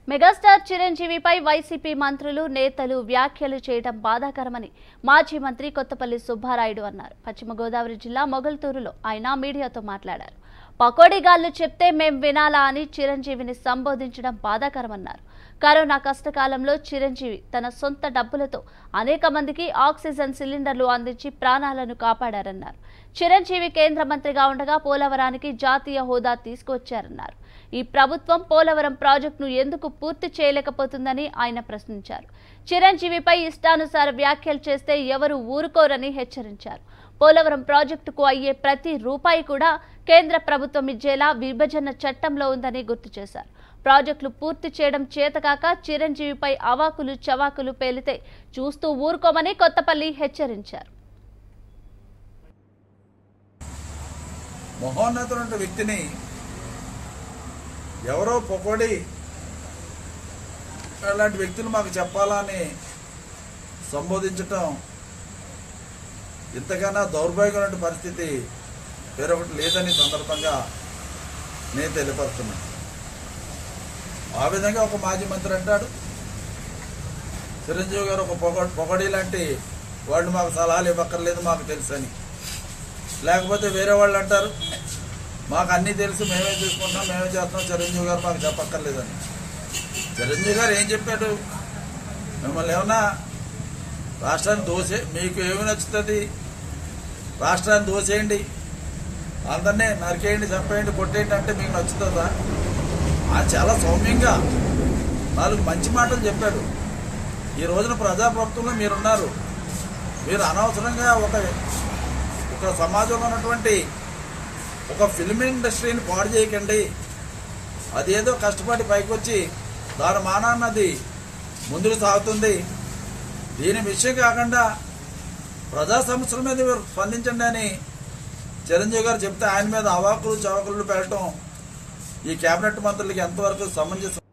megastar చిరంజీవిపై YCP మంత్రులు నేతలు వ్యాఖ్యలు చేయడం బాధాకరమని మాజీ మంత్రి కొత్తపల్లి సుబ్బారాయుడు అన్నారు పశ్చిమ గోదావరి జిల్లా మొగల్తూరులో ఆయన మీడియాతో మాట్లాడారు పకోడీగాళ్లు చెప్తే మేం వినాలా అని చిరంజీవిని సంబోధించడం బాధాకరమన్నారు కరోనా కష్టకాలంలో చిరంజీవి తన సొంత డబ్బులతో అనేక మందికి ఆక్సిజన్ సిలిండర్లు అందించి ప్రాణాలను కాపాడారన్నారు చిరంజీవి కేంద్ర మంత్రిగా ఉండగా పోలవరానికి జాతీయ హోదా తీసుకొచ్చారన్నారు ఈ ప్రభుత్వం పోలవరం ప్రాజెక్టును ఎందుకు పూర్తి చేయలేకపోతుందని ఆయన ప్రశ్నించారు చిరంజీవిపై ఇష్టానుసార వ్యాఖ్యలు చేస్తే ఎవరు ఊరుకోరని హెచ్చరించారు పోలవరం ప్రాజెక్టుకు అయ్యే ప్రతి రూపాయి కూడా కేంద్ర ప్రభుత్వం ఇచ్చేలా విభజన చట్టంలో ఉందని గుర్తు చేశారు ప్రాజెక్టులు పూర్తి చేయడం చేతకాక చిరంజీవిపై అవాకులు చవాకులు పేలితే చూస్తూ ఊరుకోమని కొత్తపల్లి హెచ్చరించారు మహోన్నతుడు వ్యక్తిని ఎవరో పొకోడి అలాంటి వ్యక్తులు మాకు చెప్పాలని సంబోధించటం ఇంతకన్నా దౌర్భాగ్యమైన పరిస్థితి వేరొకటి లేదని సందర్భంగా నేను తెలియపరుస్తున్నాను ఆ విధంగా ఒక మాజీ మంత్రి అంటాడు చిరంజీవి గారు ఒక పొగ పొగడి లాంటి వాళ్ళు మాకు సలహాలు ఇవ్వక్కర్లేదు మాకు తెలుసని లేకపోతే వేరే వాళ్ళు అంటారు మాకు అన్నీ తెలుసు మేమే చూసుకుంటాం మేమే చేస్తాం చిరంజీవి గారు మాకు చెప్పక్కర్లేదని చిరంజీవి గారు ఏం చెప్పాడు మిమ్మల్ని ఏమన్నా రాష్ట్రాన్ని దోసే మీకు ఏమి నచ్చుతుంది రాష్ట్రాన్ని దోసేయండి అందరినీ నరికేయండి చంపేయండి కొట్టేయండి అంటే మీకు నచ్చుతుందా ఆ చాలా సౌమ్యంగా నాలుగు మంచి మాటలు చెప్పాడు ఈ రోజున ప్రజాప్రభుత్వంలో మీరున్నారు మీరు అనవసరంగా ఒక ఒక సమాజంలో ఉన్నటువంటి ఒక ఫిల్మ్ ఇండస్ట్రీని పాడు చేయకండి అదేదో కష్టపడి పైకి వచ్చి దాని మానాన్నది ముందుకు సాగుతుంది దీని విషయం కాకుండా ప్రజా సమస్యల మీద మీరు స్పందించండి అని చిరంజీవి గారు చెప్తే ఆయన మీద అవాకులు చవాకులు పెట్టడం ఈ కేబినెట్ మంత్రులకి ఎంతవరకు సమంజసం